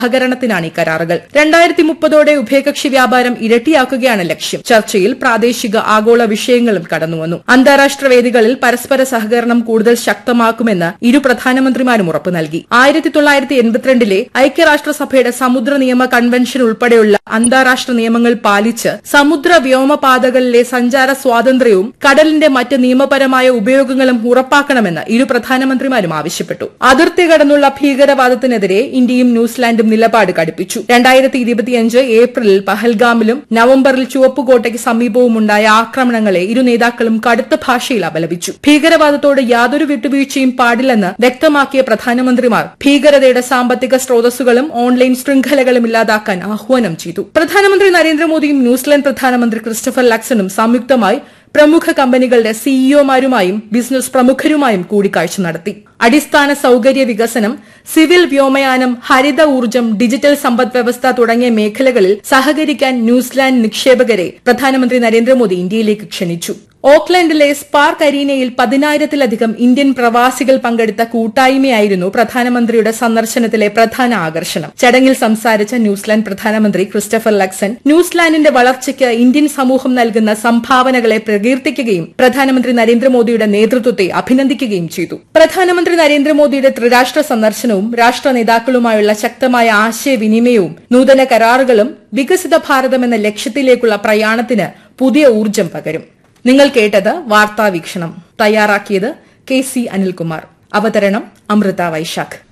സഹകരണത്തിനാണ് ഈ കരാറുകൾ രണ്ടായിരത്തി മുപ്പതോടെ ഉഭയകക്ഷി വ്യാപാരം ഇരട്ടിയാക്കുകയാണ് ലക്ഷ്യം ചർച്ചയിൽ പ്രാദേശിക ആഗോള വിഷയങ്ങളും കടന്നുവന്നു അന്താരാഷ്ട്ര വേദികളിൽ പരസ്പര സഹകരണം കൂടുതൽ ശക്തമാക്കുമെന്ന് ഇരു പ്രധാനമന്ത്രിമാരും ഉറപ്പു നൽകി ആയിരത്തി തൊള്ളായിരത്തി എൺപത്തിരണ്ടിലെ ഐക്യരാഷ്ട്രസഭയുടെ സമുദ്ര നിയമ കൺവെൻഷൻ ഉൾപ്പെടെയുള്ള അന്താരാഷ്ട്ര നിയമങ്ങൾ പാലിച്ച് സമുദ്ര വ്യോമപാതകളിലെ സഞ്ചാര സ്വാതന്ത്ര്യവും കടലിന്റെ മറ്റ് നിയമപരമായ ഉപയോഗങ്ങളും ഉറപ്പാക്കണമെന്ന് ഇരു പ്രധാനമന്ത്രിമാരും ആവശ്യപ്പെട്ടു അതിർത്തി കടന്നുള്ള ഭീകരവാദത്തിനെതിരെ ഇന്ത്യയും ന്യൂസിലാൻഡും നിലപാട് കടുപ്പിച്ചു രണ്ടായിരത്തി ഇരുപത്തിയഞ്ച് ഏപ്രിലിൽ പഹൽഗാമിലും നവംബറിൽ ചുവപ്പുകോട്ടയ്ക്ക് സമീപവുമുണ്ടായ ആക്രമണങ്ങളെ ഇരു നേതാക്കളും കടുത്ത ഭാഷയിൽ അപലപിച്ചു ഭീകരവാദത്തോട് യാതൊരു വിട്ടുവീഴ്ചയും പാടില്ലെന്ന് വ്യക്തമാക്കിയ പ്രധാനമന്ത്രിമാർ ഭീകരതയുടെ സാമ്പത്തിക സ്രോതസ്സുകളും ഓൺലൈൻ ശൃംഖലകളും ഇല്ലാതാക്കാൻ ആഹ്വാനം ചെയ്തു പ്രധാനമന്ത്രി നരേന്ദ്രമോദിയും ന്യൂസിലാൻഡ് പ്രധാനമന്ത്രി ക്രിസ്റ്റഫർ ലക്സണും സംയുക്തമായി പ്രമുഖ കമ്പനികളുടെ സിഇഒമാരുമായും ബിസിനസ് പ്രമുഖരുമായും കൂടിക്കാഴ്ച നടത്തി അടിസ്ഥാന സൌകര്യ വികസനം സിവിൽ വ്യോമയാനം ഹരിത ഊർജ്ജം ഡിജിറ്റൽ സമ്പദ് വ്യവസ്ഥ തുടങ്ങിയ മേഖലകളിൽ സഹകരിക്കാൻ ന്യൂസിലാൻഡ് നിക്ഷേപകരെ പ്രധാനമന്ത്രി നരേന്ദ്രമോദി ഇന്ത്യയിലേക്ക് ക്ഷണിച്ചു ഓക്ലൻഡിലെ സ്പാർക്ക് അരീനയിൽ പതിനായിരത്തിലധികം ഇന്ത്യൻ പ്രവാസികൾ പങ്കെടുത്ത കൂട്ടായ്മയായിരുന്നു പ്രധാനമന്ത്രിയുടെ സന്ദർശനത്തിലെ പ്രധാന ആകർഷണം ചടങ്ങിൽ സംസാരിച്ച ന്യൂസിലാൻഡ് പ്രധാനമന്ത്രി ക്രിസ്റ്റഫർ ലക്സൺ ന്യൂസിലാൻഡിന്റെ വളർച്ചയ്ക്ക് ഇന്ത്യൻ സമൂഹം നൽകുന്ന സംഭാവനകളെ പ്രകീർത്തിക്കുകയും പ്രധാനമന്ത്രി നരേന്ദ്രമോദിയുടെ നേതൃത്വത്തെ അഭിനന്ദിക്കുകയും ചെയ്തു പ്രധാനമന്ത്രി നരേന്ദ്രമോദിയുടെ ത്രിരാഷ്ട്ര സന്ദർശനവും രാഷ്ട്ര നേതാക്കളുമായുള്ള ശക്തമായ ആശയവിനിമയവും നൂതന കരാറുകളും വികസിത ഭാരതം എന്ന ലക്ഷ്യത്തിലേക്കുള്ള പ്രയാണത്തിന് പുതിയ ഊർജ്ജം പകരും നിങ്ങൾ കേട്ടത് വാർത്താ വീക്ഷണം തയ്യാറാക്കിയത് കെ സി അനിൽകുമാർ അവതരണം അമൃത വൈശാഖ്